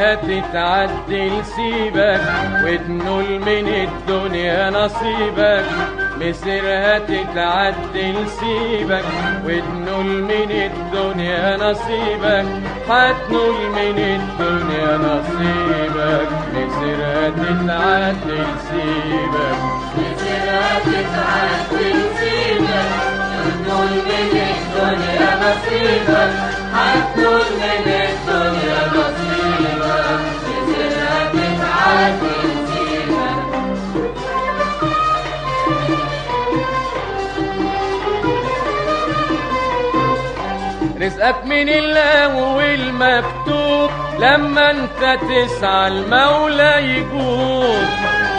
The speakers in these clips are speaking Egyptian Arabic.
مسيرها تتعدل سيبك وتنول من الدنيا نصيبك مسيرها تتعدل سيبك وتنول من الدنيا نصيبك هتنول من الدنيا نصيبك مسيرها تتعدل سيبك مسيرها تتعدل سيبك هتنول من الدنيا نصيبك هتنول من الدنيا نصيبك مسيرها تتعدل سيبك رزقك من الله والمكتوب لما انت تسعى المولى يجود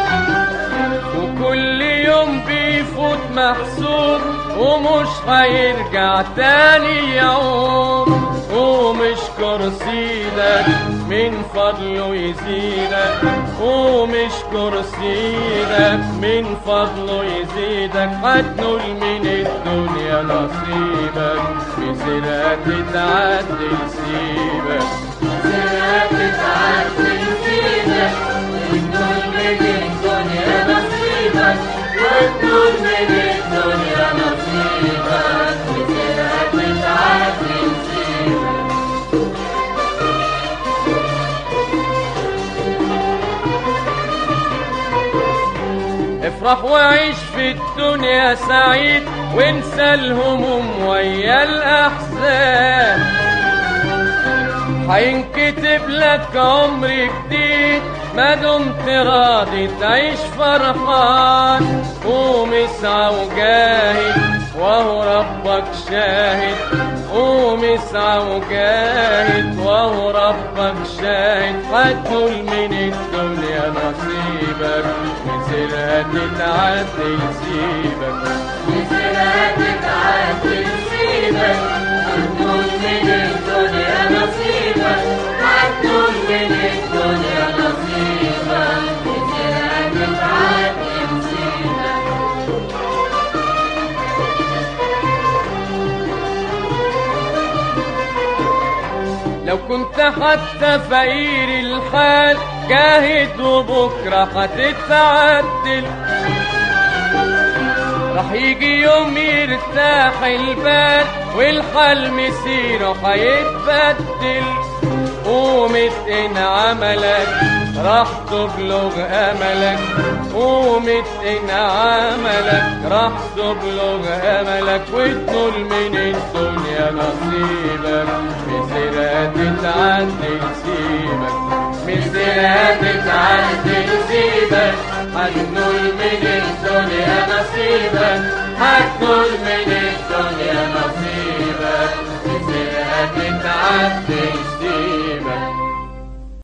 وكل يوم بيفوت محسوب ومش هيرجع تاني يعود قوم اشكر سيدك من فضله يزيدك قوم اشكر سيدك من فضله يزيدك هتنول من الدنيا نصيبك مسيرها تتعدل سيبك مسيرها تتعدل سيبك وتنول من الدنيا نصيبك وتنول من الدنيا نصيبك مسيرها تتعدل سيبك افرح وعيش في الدنيا سعيد وانسى الهموم ويا الاحزان هينكتب لك عمر جديد ما دمت راضي تعيش فرحان قوم اسعى وجاهد وهو ربك شاهد قوم اسعى وجاهد وهو ربك شاهد هتنول من الدنيا نصيبك مسيرها تتعدل سيبك مسيرها تتعدل سيبك هتنول من الدنيا نصيبك هتنول من الدنيا نصيبك مسيرها تتعدل سيبك لو كنت حتى فقير الحال جاهد وبكرة هتتعدل راح يجي يوم يرتاح البال والحال مسيره هيتبدل قومت ان عملك راح تبلغ املك قومت ان عملك راح تبلغ املك وتنول من الدنيا نصيبك مسيرها تتعدل سيبك مسيرها تتعدل سيبك هتنول من الدنيا نصيبك هتنول من